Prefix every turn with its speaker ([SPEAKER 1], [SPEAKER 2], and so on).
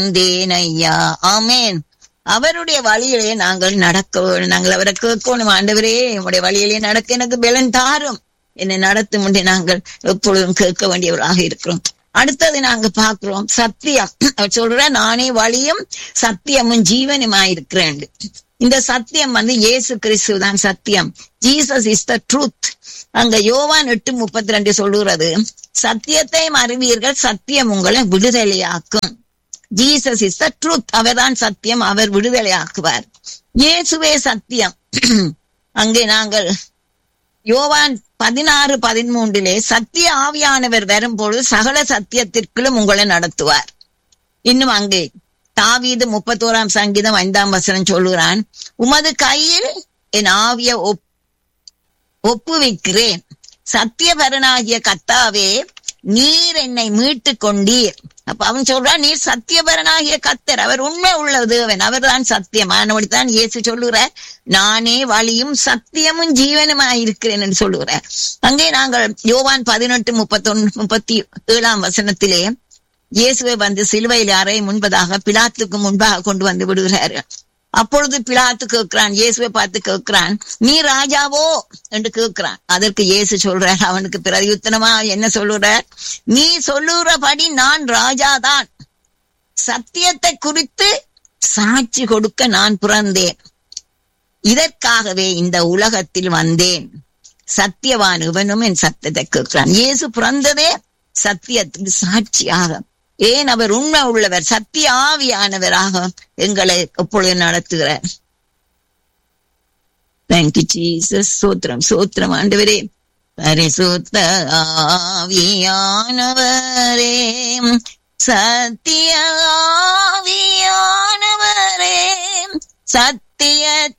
[SPEAKER 1] வந்தேன் ஐயா ஆமேன் அவருடைய வழியிலே நாங்கள் நடக்க வேணும். நாங்கள் அவரை கேட்கணும் ஆண்டவரே உங்களுடைய வழியிலே நடக்க எனக்கு பலன் தாரும் என்னை நடத்தும் என்று நாங்கள் எப்பொழுதும் கேட்க வேண்டியவராக இருக்கிறோம் அடுத்தது நாங்க பார்க்கிறோம் சத்தியம் அவர் சொல்ற நானே வழியும் சத்தியமும் ஜீவனுமாயிருக்கிறேன் இந்த சத்தியம் வந்து இயேசு கிறிஸ்து தான் சத்தியம் ஜீசஸ் இஸ் த ட்ரூத் அங்க யோவான் எட்டு முப்பத்தி ரெண்டு சொல்லுகிறது சத்தியத்தையும் அறிவீர்கள் சத்தியம் உங்களை விடுதலையாக்கும் ஜீசஸ் இஸ் த ட்ரூத் அவர்தான் சத்தியம் அவர் விடுதலையாக்குவார் இயேசுவே சத்தியம் அங்கே நாங்கள் யோவான் பதினாறு பதிமூன்றிலே சத்திய ஆவியானவர் வரும்பொழுது சகல சத்தியத்திற்குள்ளும் உங்களை நடத்துவார் இன்னும் அங்கே தாவீது முப்பத்தோராம் சங்கீதம் ஐந்தாம் வசனம் சொல்லுகிறான் உமது கையில் என் ஆவிய ஒப் ஒப்புவிக்கிறேன் சத்தியபரனாகிய கத்தாவே நீர் என்னை மீட்டு கொண்டீர் அப்ப அவன் சொல்றான் நீர் சத்தியபரனாகிய கத்தர் அவர் உண்மை உள்ள தேவன் அவர் தான் சத்தியம் தான் இயேசு சொல்லுகிறார் நானே வழியும் சத்தியமும் ஜீவனுமாய் இருக்கிறேன் என்று சொல்லுகிறார் அங்கே நாங்கள் யோவான் பதினெட்டு முப்பத்தொன்னு முப்பத்தி ஏழாம் வசனத்திலே இயேசுவை வந்து சிலுவையில் அறை முன்பதாக பிலாத்துக்கு முன்பாக கொண்டு வந்து விடுகிறாரு அப்பொழுது பிலாத்து கேட்கிறான் இயேசுவை பார்த்து கேட்கிறான் நீ ராஜாவோ என்று கேட்கிறான் அதற்கு இயேசு சொல்றார் அவனுக்கு பிரதியுத்தனமா என்ன சொல்லுறார் நீ சொல்லுறபடி நான் ராஜாதான் சத்தியத்தை குறித்து சாட்சி கொடுக்க நான் பிறந்தேன் இதற்காகவே இந்த உலகத்தில் வந்தேன் சத்தியவான் இவனும் என் சத்தியத்தை கேட்கிறான் இயேசு பிறந்ததே சத்தியத்துக்கு சாட்சியாக ஏன் அவர் உண்மை உள்ளவர் சத்திய ஆவியானவராக எங்களை எப்பொழுது நடத்துகிறார் தேங்க்யூ ஜீசஸ் சோத்திரம் சோத்திரம் ஆண்டவரே பரிசுத்த ஆவியானவரே சத்திய ஆவியானவரே சத்தியத்தை